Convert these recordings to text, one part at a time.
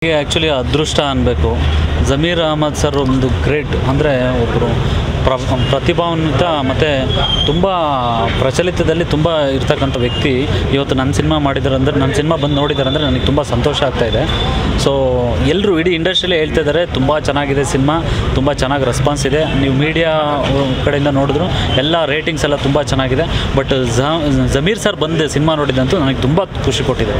actually ಅದೃಷ್ಟ ಅನ್ಬೇಕು Zameer Ahmad sir ಒಂದು ಗ್ರೇಟ್ ಅಂದರೆ ಒಬ್ಬರು ಪ್ರ ಪ್ರತಿಭಾನ್ವಿತ ಮತ್ತು ತುಂಬ ಪ್ರಚಲಿತದಲ್ಲಿ ತುಂಬ ಇರ್ತಕ್ಕಂಥ ವ್ಯಕ್ತಿ ಇವತ್ತು ನನ್ನ ಸಿನಿಮಾ ಮಾಡಿದ್ದಾರೆ ಅಂದರೆ ನನ್ನ ಸಿನಿಮಾ ಬಂದು ನೋಡಿದ್ದಾರೆ ಅಂದರೆ ನನಗೆ ತುಂಬ ಸಂತೋಷ ಆಗ್ತಾ ಇದೆ ಸೊ ಎಲ್ಲರೂ ಇಡೀ ಇಂಡಸ್ಟ್ರಿಯಲ್ಲೇ ಹೇಳ್ತಾ ಇದ್ದಾರೆ ತುಂಬ ಚೆನ್ನಾಗಿದೆ ಸಿನಿಮಾ ತುಂಬ ಚೆನ್ನಾಗಿ ರೆಸ್ಪಾನ್ಸ್ ಇದೆ ನೀವು ಮೀಡಿಯಾ ಕಡೆಯಿಂದ ನೋಡಿದ್ರು ಎಲ್ಲ ರೇಟಿಂಗ್ಸ್ ಎಲ್ಲ ತುಂಬ ಚೆನ್ನಾಗಿದೆ ಬಟ್ ಜಮೀರ್ ಸರ್ ಬಂದು ಸಿನಿಮಾ ನೋಡಿದಂತೂ ನನಗೆ ತುಂಬ ಖುಷಿ ಕೊಟ್ಟಿದೆ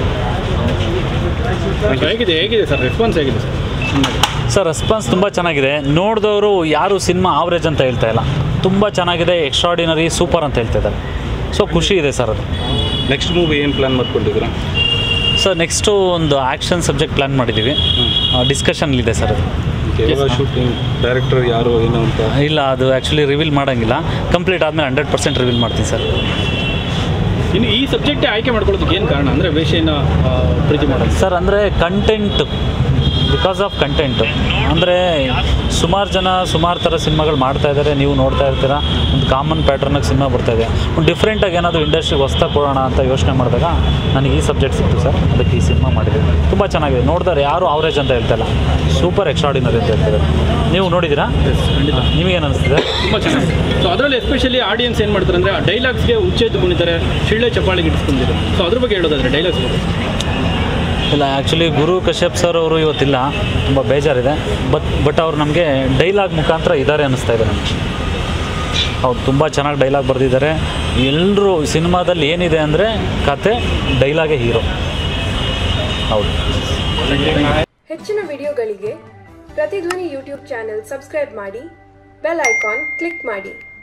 ಹೇಗಿದೆ ಹೇಗಿದೆ ಸರ್ ರೆಸ್ಪಾನ್ಸ್ ಹೇಗಿದೆ ಸರ್ ಸರ್ ರೆಸ್ಪಾನ್ಸ್ ತುಂಬ ಚೆನ್ನಾಗಿದೆ ನೋಡಿದವರು ಯಾರು ಸಿನಿಮಾ ಆವ್ರೇಜ್ ಅಂತ ಹೇಳ್ತಾ ಇಲ್ಲ ತುಂಬ ಚೆನ್ನಾಗಿದೆ ಎಕ್ಸ್ಟ್ರಾಡಿನರಿ ಸೂಪರ್ ಅಂತ ಹೇಳ್ತಾ ಇದ್ದಾರೆ ಸೊ ಖುಷಿ ಇದೆ ಸರ್ ಅದು ನೆಕ್ಸ್ಟ್ ಮೂವಿ ಏನು ಪ್ಲಾನ್ ಮಾಡ್ಕೊಂಡಿದ್ದೀರಾ ಸರ್ ನೆಕ್ಸ್ಟು ಒಂದು ಆ್ಯಕ್ಷನ್ ಸಬ್ಜೆಕ್ಟ್ ಪ್ಲ್ಯಾನ್ ಮಾಡಿದ್ದೀವಿ ಡಿಸ್ಕಷನ್ಲಿದೆ ಸರ್ ಅದು ಯಾವಾಗ ಶೂಟಿಂಗ್ ಡೈರೆಕ್ಟರ್ ಯಾರು ಏನು ಅಂತ ಇಲ್ಲ ಅದು ಆ್ಯಕ್ಚುಲಿ ರಿವೀಲ್ ಮಾಡೋಂಗಿಲ್ಲ ಕಂಪ್ಲೀಟ್ ಆದಮೇಲೆ ಹಂಡ್ರೆಡ್ ಪರ್ಸೆಂಟ್ ರಿವೀಲ್ ಮಾಡ್ತೀನಿ ಸರ್ ಇನ್ನು ಈ ಸಬ್ಜೆಕ್ಟೇ ಆಯ್ಕೆ ಮಾಡ್ಕೊಳ್ಳೋದಕ್ಕೆ ಏನು ಕಾರಣ ಅಂದರೆ ವೇಷನ ಪ್ರೀತಿ ಮಾಡೋದು ಸರ್ ಅಂದರೆ ಕಂಟೆಂಟ್ ಬಿಕಾಸ್ ಆಫ್ ಕಂಟೆಂಟ್ ಅಂದರೆ ಸುಮಾರು ಜನ ಸುಮಾರು ಥರ ಸಿನಿಮಾಗಳು ಮಾಡ್ತಾ ಇದ್ದಾರೆ ನೀವು ನೋಡ್ತಾ ಇರ್ತೀರಾ ಒಂದು ಕಾಮನ್ ಪ್ಯಾಟ್ರನಾಗಿ ಸಿನಿಮಾ ಬರ್ತಾ ಇದೆ ಒಂದು ಡಿಫ್ರೆಂಟಾಗಿ ಏನಾದರೂ ಇಂಡಸ್ಟ್ರಿಗೆ ಹೊಸ್ದಾಗಿ ಕೊಡೋಣ ಅಂತ ಯೋಚನೆ ಮಾಡಿದಾಗ ನನಗೆ ಈ ಸಬ್ಜೆಕ್ಟ್ ಸಿಕ್ತು ಸರ್ ಅದಕ್ಕೆ ಈ ಸಿನಿಮಾ ಮಾಡಿದೆ ತುಂಬ ಚೆನ್ನಾಗಿದೆ ನೋಡಿದ್ರೆ ಯಾರು ಅವರೇಜ್ ಅಂತ ಹೇಳ್ತಾ ಇಲ್ಲ ಸೂಪರ್ ಎಕ್ಸ್ಟ್ರಾಡಿನರಿ ಅಂತ ಹೇಳ್ತಾರೆ ನೀವು ನೋಡಿದ್ದೀರಾ ಖಂಡಿತ ನಿಮಗೇನು ಅನಿಸ್ತಿದೆ ತುಂಬ ಚೆನ್ನಾಗಿದೆ ಸೊ ಅದರಲ್ಲಿ ಎಸ್ಪೆಷಲಿ ಆಡಿಯನ್ಸ್ ಏನು ಮಾಡ್ತಾರೆ ಅಂದರೆ ಡೈಲಾಗ್ಸ್ಗೆ ಉಚ್ಚೇತು ಕುಣಿತಾರೆ ಶಿಳ್ಳೆ ಚಪ್ಪಾಳಿಗೆ ಇಟ್ಕೊಂಡಿದ್ದಾರೆ ಸೊ ಅದ್ರ ಬಗ್ಗೆ ಹೇಳೋದಾದ್ರೆ ಡೈಲಾಗ್ಸ್ ಬಗ್ಗೆ ಇಲ್ಲ ಆ್ಯಕ್ಚುಲಿ ಗುರು ಕಶ್ಯಪ್ ಸರ್ ಅವರು ಇವತ್ತಿಲ್ಲ ತುಂಬ ಬೇಜಾರಿದೆ ಬಟ್ ಬಟ್ ಅವ್ರು ನಮಗೆ ಡೈಲಾಗ್ ಮುಖಾಂತರ ಇದ್ದಾರೆ ಅನ್ನಿಸ್ತಾ ಇದೆ ನನಗೆ ಹೌದು ತುಂಬ ಚೆನ್ನಾಗಿ ಡೈಲಾಗ್ ಬರೆದಿದ್ದಾರೆ ಎಲ್ಲರೂ ಸಿನಿಮಾದಲ್ಲಿ ಏನಿದೆ ಅಂದರೆ ಕತೆ ಡೈಲಾಗೇ ಹೀರೋ ಹೌದು ಹೆಚ್ಚಿನ ವಿಡಿಯೋಗಳಿಗೆ ಪ್ರತಿಧ್ವನಿ ಯೂಟ್ಯೂಬ್ ಚಾನೆಲ್ ಸಬ್ಸ್ಕ್ರೈಬ್ ಮಾಡಿ ಬೆಲ್ ಐಕಾನ್ ಕ್ಲಿಕ್ ಮಾಡಿ